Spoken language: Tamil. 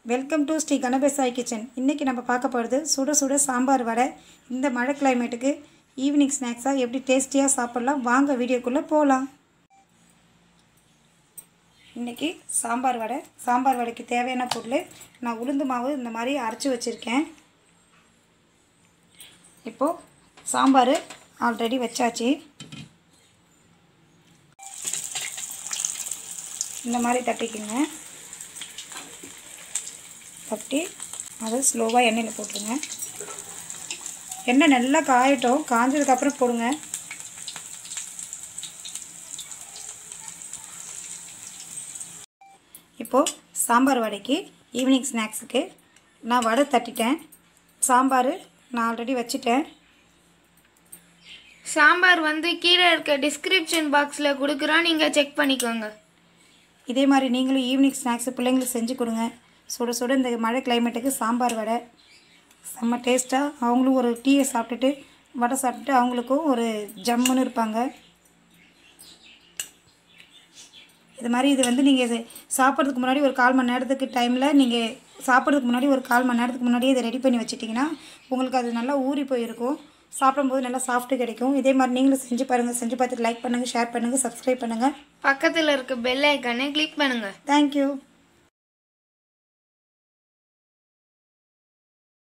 welcome to Sri Ganapesai kitchen இன்றைக்கி நம்ம பார்க்க போகிறது சுட சுட சாம்பார் வடை இந்த மழை கிளைமேட்டுக்கு ஈவினிங் ஸ்நாக்ஸாக எப்படி டேஸ்டியாக சாப்பிட்லாம் வாங்க வீடியோக்குள்ளே போகலாம் இன்றைக்கி சாம்பார் வடை சாம்பார் வடைக்கு தேவையான பொருள் நான் உளுந்து மாவு இந்த மாதிரி அரைச்சி வச்சுருக்கேன் இப்போது சாம்பார் ஆல்ரெடி வச்சாச்சு இந்த மாதிரி தட்டிக்குங்க தட்டி அதை ஸ்லோவாக எண்ணெயில் போட்டுருங்க எண்ணெய் நல்லா காயட்டும் காஞ்சதுக்கப்புறம் போடுங்க இப்போது சாம்பார் வடைக்கு ஈவினிங் ஸ்நாக்ஸுக்கு நான் வடை தட்டிட்டேன் சாம்பார் நான் ஆல்ரெடி வச்சுட்டேன் சாம்பார் வந்து கீழே இருக்க டிஸ்கிரிப்ஷன் பாக்ஸில் கொடுக்குறோம் நீங்கள் செக் பண்ணிக்கோங்க இதே மாதிரி நீங்களும் ஈவினிங் ஸ்நாக்ஸ் பிள்ளைங்களுக்கு செஞ்சு கொடுங்க சுட சுட இந்த மழை கிளைமேட்டுக்கு சாம்பார் வடை செம்ம டேஸ்ட்டாக அவங்களும் ஒரு டீயை சாப்பிட்டுட்டு வடை சாப்பிட்டுட்டு அவங்களுக்கும் ஒரு ஜம்முன்னு இருப்பாங்க இது மாதிரி இது வந்து நீங்கள் சாப்பிட்றதுக்கு முன்னாடி ஒரு கால் மணி நேரத்துக்கு டைமில் நீங்கள் சாப்பிட்றதுக்கு முன்னாடி ஒரு கால் மணி நேரத்துக்கு முன்னாடியே இதை ரெடி பண்ணி வச்சிட்டிங்கன்னா உங்களுக்கு அது நல்லா ஊறி போயிருக்கும் சாப்பிடும்போது நல்லா சாஃப்ட்டு கிடைக்கும் இதே மாதிரி நீங்களும் செஞ்சு பாருங்கள் செஞ்சு பார்த்துட்டு லைக் பண்ணுங்கள் ஷேர் பண்ணுங்கள் சப்ஸ்கிரைப் பண்ணுங்கள் பக்கத்தில் இருக்க பெல் ஐக்கானை கிளிக் பண்ணுங்கள் தேங்க்யூ